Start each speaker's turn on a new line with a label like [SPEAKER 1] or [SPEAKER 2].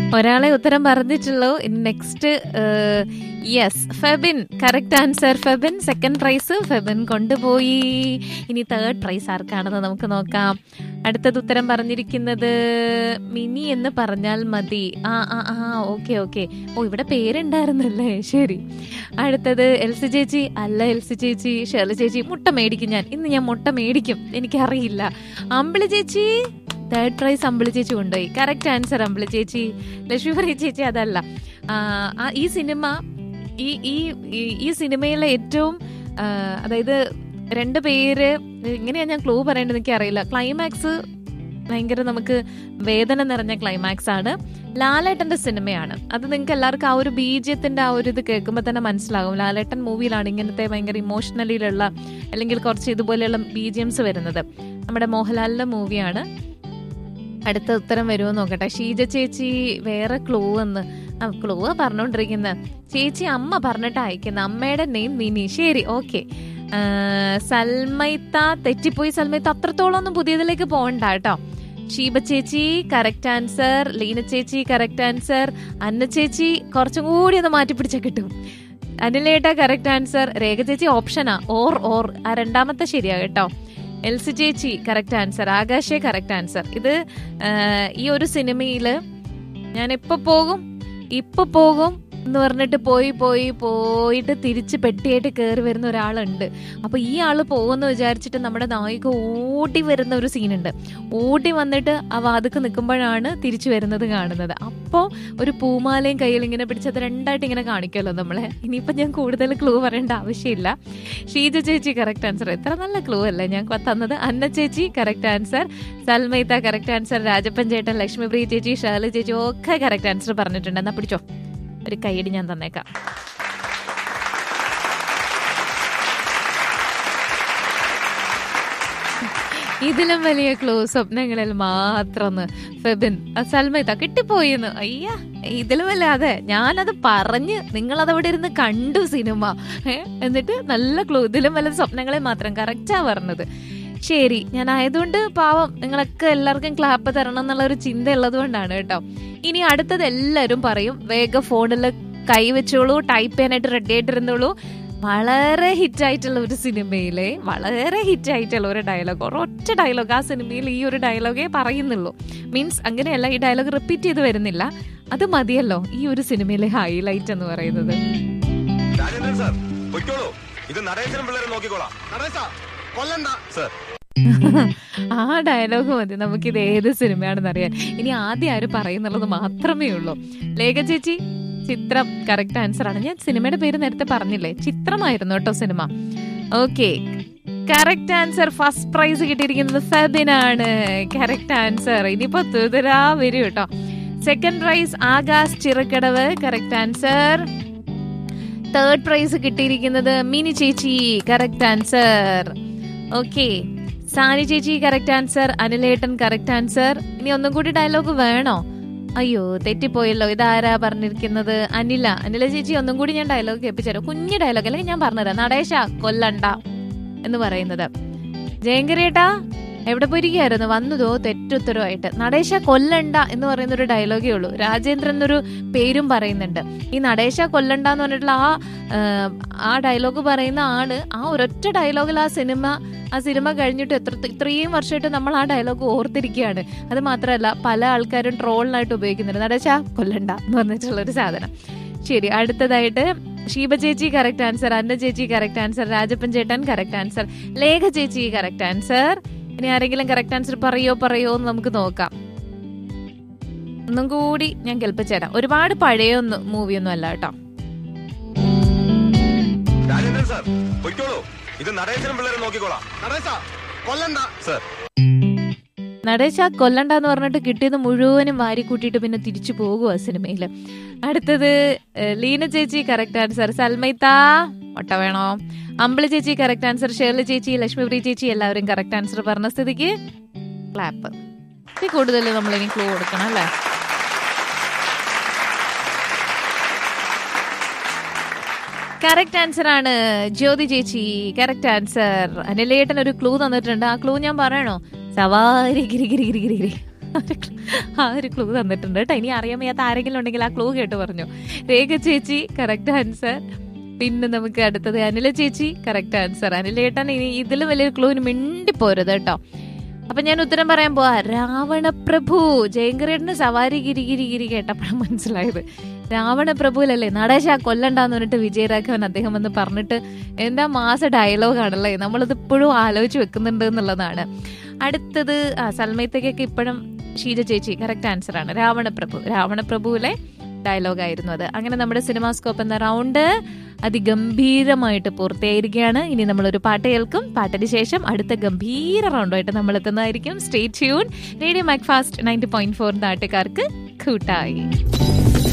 [SPEAKER 1] ഒരാളെ ഉത്തരം പറഞ്ഞിട്ടുള്ളൂ next yes Febin correct answer Febin second prize Febin കൊണ്ടുപോയി ഇനി തേർഡ് പ്രൈസ് ആർക്കാണെന്ന് നമുക്ക് നോക്കാം അടുത്തത് ഉത്തരം പറഞ്ഞിരിക്കുന്നത് മിനി എന്ന് പറഞ്ഞാൽ മതി ആ ആ ആ ഓക്കെ ഓക്കെ ഓ ഇവിടെ പേരുണ്ടായിരുന്നല്ലേ ശരി അടുത്തത് എൽസി ചേച്ചി അല്ല എൽസി ചേച്ചി ഷെർലി ചേച്ചി മുട്ട മേടിക്കും ഞാൻ ഇന്ന് ഞാൻ മുട്ട മേടിക്കും എനിക്കറിയില്ല അമ്പിളി ചേച്ചി തേർഡ് പ്രൈസ് അമ്പിളി ചേച്ചി കൊണ്ടുപോയി കറക്റ്റ് ആൻസർ അമ്പിളി ചേച്ചി ലക്ഷ്മി ചേച്ചി അതല്ല ആ, ആ, ഈ സിനിമ ഈ ഈ ഈ- ഈ സിനിമയിലെ ഏറ്റവും ആ, അതായത് രണ്ട് പേര് എങ്ങനെയാ ഞാൻ ക്ലൂ പറയേണ്ടത് എനിക്ക് അറിയില്ല ക്ലൈമാക്സ് ഭയങ്കര നമുക്ക് വേദന നിറഞ്ഞ ക്ലൈമാക്സ് ആണ് ലാലേട്ടന്റെ സിനിമയാണ് അത് നിങ്ങൾക്ക് എല്ലാവർക്കും ആ ഒരു ബീജത്തിന്റെ ആ ഒരു ഇത് കേൾക്കുമ്പോൾ തന്നെ മനസ്സിലാകും ലാലേട്ടൻ മൂവിയിലാണ് ഇങ്ങനത്തെ ഭയങ്കര ഇമോഷണലിലുള്ള അല്ലെങ്കിൽ കുറച്ച് ഇതുപോലെയുള്ള ബീജിയംസ് വരുന്നത് നമ്മുടെ മോഹൻലാലിന്റെ മൂവിയാണ് അടുത്ത ഉത്തരം വരുമോ നോക്കട്ടെ ഷീജ ചേച്ചി വേറെ ക്ലൂ എന്ന് ആ ക്ലൂ പറഞ്ഞോണ്ടിരിക്കുന്നത് ചേച്ചി അമ്മ പറഞ്ഞിട്ട് അയക്കുന്ന അമ്മയുടെ നെയിം മിനി ശരി ഓക്കെ സൽമൈത്ത തെറ്റിപ്പോയി സൽമൈത്ത അത്രത്തോളം ഒന്നും പുതിയതിലേക്ക് പോകണ്ട കേട്ടോ ഷീബ ചേച്ചി കറക്റ്റ് ആൻസർ ലീന ചേച്ചി കറക്റ്റ് ആൻസർ അന്ന ചേച്ചി കുറച്ചും കൂടി ഒന്ന് മാറ്റി പിടിച്ചാൽ കിട്ടും അനിലേട്ട കറക്റ്റ് ആൻസർ രേഖ ചേച്ചി ഓപ്ഷനാ ഓർ ഓർ ആ രണ്ടാമത്തെ ശരിയാ കേട്ടോ എൽസി ചേച്ചി കറക്റ്റ് ആൻസർ ആകാശേ കറക്റ്റ് ആൻസർ ഇത് ആ, ഈ ഒരു സിനിമയില് ഞാൻ ഇപ്പൊ പോകും ഇപ്പൊ പോകും എന്ന് പറഞ്ഞിട്ട് പോയി പോയി പോയിട്ട് തിരിച്ച് പെട്ടിയായിട്ട് കയറി വരുന്ന ഒരാളുണ്ട് അപ്പൊ ഈ ആള് പോകുമെന്ന് വിചാരിച്ചിട്ട് നമ്മുടെ നായിക ഓടി വരുന്ന ഒരു സീനുണ്ട് ഓടി വന്നിട്ട് ആ വാതുക്ക് നിൽക്കുമ്പോഴാണ് തിരിച്ചു വരുന്നത് കാണുന്നത് അപ്പോൾ ഒരു പൂമാലയും കയ്യിൽ ഇങ്ങനെ പിടിച്ചത് രണ്ടായിട്ട് ഇങ്ങനെ കാണിക്കുമല്ലോ നമ്മളെ ഇനിയിപ്പോൾ ഞാൻ കൂടുതൽ ക്ലൂ പറയേണ്ട ആവശ്യമില്ല ഷീജ ചേച്ചി കറക്റ്റ് ആൻസർ എത്ര നല്ല ക്ലൂ അല്ലേ ഞാൻ തന്നത് അന്ന ചേച്ചി correct answer Salmaitha correct answer Rajappan ചേട്ടൻ ലക്ഷ്മിപ്രിയ ചേച്ചി ഷാലി ചേച്ചി ഒക്കെ കറക്റ്റ് ആൻസർ പറഞ്ഞിട്ടുണ്ട് എന്നാ പിടിച്ചോ ഒരു കൈയടി ഞാൻ തന്നേക്കാം ഇതിലും വലിയ ക്ലൂ സ്വപ്നങ്ങളിൽ മാത്രം ഫെബിൻ ആ, സൽമൈത്ത കിട്ടിപ്പോയിന്ന് അയ്യ ഇതിലും വല്ല അതെ ഞാനത് പറഞ്ഞ് നിങ്ങളത് അവിടെ ഇരുന്ന് കണ്ടു സിനിമ ഏ? എന്നിട്ട് നല്ല ക്ലൂ ഇതിലും വല്ല സ്വപ്നങ്ങളെ മാത്രം കറക്റ്റാ പറഞ്ഞത് ശരി ഞാൻ ആയതുകൊണ്ട് പാവം നിങ്ങളൊക്കെ എല്ലാവർക്കും ക്ലാപ്പ് തരണം എന്നുള്ള ഒരു ചിന്ത ഉള്ളത് കൊണ്ടാണ് കേട്ടോ ഇനി അടുത്തത് എല്ലാവരും പറയും വേഗം ഫോണിൽ കൈ വെച്ചോളൂ ടൈപ്പ് ചെയ്യാനായിട്ട് റെഡി ആയിട്ടിരുന്നോളൂ വളരെ ഹിറ്റ് ആയിട്ടുള്ള ഒരു സിനിമയിലെ വളരെ ഹിറ്റ് ആയിട്ടുള്ള ഒരു ഡയലോഗ് ഒരൊറ്റ ഡയലോഗ് ആ സിനിമയിൽ ഈ ഒരു ഡയലോഗേ പറയുന്നുള്ളൂ മീൻസ് അങ്ങനെയല്ല ഈ ഡയലോഗ് റിപ്പീറ്റ് ചെയ്ത് വരുന്നില്ല അത് മതിയല്ലോ ഈ ഒരു സിനിമയിലെ ഹൈലൈറ്റ് എന്ന് പറയുന്നത്
[SPEAKER 2] രാജേന്ദ്രൻ സാർ പൊയ്ക്കോളൂ ഇത് നടേശനും പിള്ളേരെ നോക്കിക്കോളാം നടേശ കൊല്ലണ്ട സാർ
[SPEAKER 1] ആ ഡയലോഗ് മതി നമുക്കിത് ഏത് സിനിമയാണെന്ന് അറിയാൻ ഇനി ആദ്യം ആര് പറയുന്നുള്ളത് മാത്രമേ ഉള്ളൂ ലേഖ ചേച്ചി ചിത്രം കറക്റ്റ് ആൻസർ ആണ് ഞാൻ സിനിമയുടെ പേര് നേരത്തെ പറഞ്ഞില്ലേ ചിത്രമായിരുന്നു കേട്ടോ cinema okay correct answer first prize കിട്ടിയിരിക്കുന്നത് ഫെബിനാണ് കറക്റ്റ് ആൻസർ ഇനിയിപ്പോ തുതരാ വരും കേട്ടോ second prize Akash Chirakkadavu correct answer third prize കിട്ടിയിരിക്കുന്നത് മിനി ചേച്ചി കറക്റ്റ് ആൻസർ ഓക്കെ സാനി ചേച്ചി കറക്റ്റ് ആൻസർ അനിലേട്ടൻ കറക്റ്റ് ആൻസർ ഇനി ഒന്നും കൂടി ഡയലോഗ് വേണോ അയ്യോ തെറ്റിപ്പോയല്ലോ ഇതാരാ പറഞ്ഞിരിക്കുന്നത് അനില അനില ചേച്ചി ഒന്നും കൂടി ഞാൻ ഡയലോഗ് കേൾപ്പിച്ചുതരാം കുഞ്ഞു ഡയലോഗ് അല്ലെങ്കിൽ ഞാൻ പറഞ്ഞുതരാം നടേശ കൊല്ലണ്ട എന്ന് പറയുന്നത് ജയങ്കരിയേട്ടാ എവിടെ പോയിരിക്കുകയായിരുന്നു വന്നതോ തെറ്റുത്തരമായിട്ട് നടേശ കൊല്ലണ്ട എന്ന് പറയുന്ന ഒരു ഡയലോഗേ ഉള്ളൂ രാജേന്ദ്രൻ എന്നൊരു പേരും പറയുന്നുണ്ട് ഈ നടേശ കൊല്ലണ്ട എന്ന് പറഞ്ഞിട്ടുള്ള ആ ആ, ആ ഡയലോഗ് പറയുന്ന ആള് ആ ഒരൊറ്റ ഡയലോഗിൽ ആ സിനിമ ആ സിനിമ കഴിഞ്ഞിട്ട് എത്ര ഇത്രയും വർഷമായിട്ട് നമ്മൾ ആ ഡയലോഗ് ഓർത്തിരിക്കുകയാണ് അത് മാത്രമല്ല പല ആൾക്കാരും ട്രോളിനായിട്ട് ഉപയോഗിക്കുന്നുണ്ട് നടേശ കൊല്ലണ്ട എന്ന് പറഞ്ഞിട്ടുള്ള ഒരു സാധനം ശരി അടുത്തതായിട്ട് ഷീബ ചേച്ചി കറക്റ്റ് ആൻസർ അന്ന ചേച്ചി കറക്റ്റ് ആൻസർ രാജപ്പൻ ചേട്ടൻ കറക്റ്റ് ആൻസർ ലേഖ ചേച്ചി കറക്റ്റ് ആൻസർ ഇനി ആരെങ്കിലും കറക്റ്റ് ആൻസർ പറയോ പറയോ എന്ന് നമുക്ക് നോക്കാം ഒന്നും കൂടി ഞാൻ കേൾപ്പിച്ചുതരാം ഒരുപാട് പഴയൊന്നും മൂവിയൊന്നും അല്ല കേട്ടോ
[SPEAKER 2] രാജേന്ദ്രൻ സാർ പൊയ്ക്കോളൂ ഇത് നടേശനും പിള്ളേരെ നോക്കിക്കോളാം നടേശ കൊല്ലണ്ട സാർ
[SPEAKER 1] നടേശ കൊല്ലണ്ട എന്ന് പറഞ്ഞിട്ട് കിട്ടിയത് മുഴുവനും വാരി കൂട്ടിയിട്ട് പിന്നെ തിരിച്ചു പോകുക സിനിമയിൽ അടുത്തത് ഏഹ്, ലീന ചേച്ചി കറക്റ്റ് ആൻസർ സൽമൈത്ത മുട്ട വേണോ അമ്പിളി ചേച്ചി കറക്റ്റ് ആൻസർ ഷേർലി ചേച്ചി ലക്ഷ്മിപ്രി ചേച്ചി എല്ലാവരും കറക്റ്റ് ആൻസർ പറഞ്ഞ സ്ഥിതിക്ക് ക്ലാപ്പ് ഇതിൽ കൂടുതൽ നമ്മൾ ഇനി ക്ലൂ കൊടുക്കണം അല്ലേ കറക്റ്റ് ആൻസർ ആണ് ജ്യോതി ചേച്ചി കറക്റ്റ് ആൻസർ അനിലേട്ടൻ ഒരു ക്ലൂ തന്നിട്ടുണ്ട് ആ ക്ലൂ ഞാൻ പറയണോ സവാരി ഗിരി ഗിരി ഗിരി ഗിരി ഗിരി ഒരു ക്ലൂ- ആ ഒരു ക്ലൂ തന്നിട്ടുണ്ട് കേട്ടോ ഇനി അറിയാൻ വയ്യാത്ത ആരെങ്കിലും ഉണ്ടെങ്കിൽ ആ ക്ലൂ കേട്ട് പറഞ്ഞു രേഖ ചേച്ചി കറക്റ്റ് ആൻസർ പിന്നെ നമുക്ക് അടുത്തത് അനില ചേച്ചി കറക്റ്റ് ആൻസർ അനിലേട്ടൻ ഇനി ഇതിൽ വലിയൊരു ക്ലൂവിന് മിണ്ടിപ്പോരുത് കേട്ടോ അപ്പൊ ഞാൻ ഉത്തരം പറയാൻ പോവാ രാവണപ്രഭു ജയങ്കരേട്ടന് സവാരി ഗിരി ഗിരി ഗിരി കേട്ടപ്പോഴാണ് മനസ്സിലായത് രാവണപ്രഭുലല്ലേ നടേശ കൊല്ലണ്ടാന്ന് പറഞ്ഞിട്ട് വിജയരാഘവൻ അദ്ദേഹം വന്ന് പറഞ്ഞിട്ട് എന്താ മാസ ഡയലോഗാണല്ലേ നമ്മളിത് ഇപ്പോഴും ആലോചിച്ച് വെക്കുന്നുണ്ട് എന്നുള്ളതാണ് അടുത്തത് ആ സൽമയത്തേക്കൊക്കെ ഇപ്പോഴും ഷീജ ചേച്ചി കറക്റ്റ് ആൻസർ ആണ് രാവണപ്രഭു രാവണപ്രഭുവിലെ ഡയലോഗ് ആയിരുന്നു അത് അങ്ങനെ നമ്മുടെ സിനിമാസ്കോപ്പ് എന്ന റൗണ്ട് അതിഗംഭീരമായിട്ട് പൂർത്തിയായിരിക്കുകയാണ് ഇനി നമ്മളൊരു പാട്ട് കേൾക്കും പാട്ടിന് ശേഷം അടുത്ത ഗംഭീര റൗണ്ടുമായിട്ട് നമ്മൾ എത്തുന്നതായിരിക്കും stay tune radio Macfast ninety point four നാട്ടുകാർക്ക് കൂട്ടായി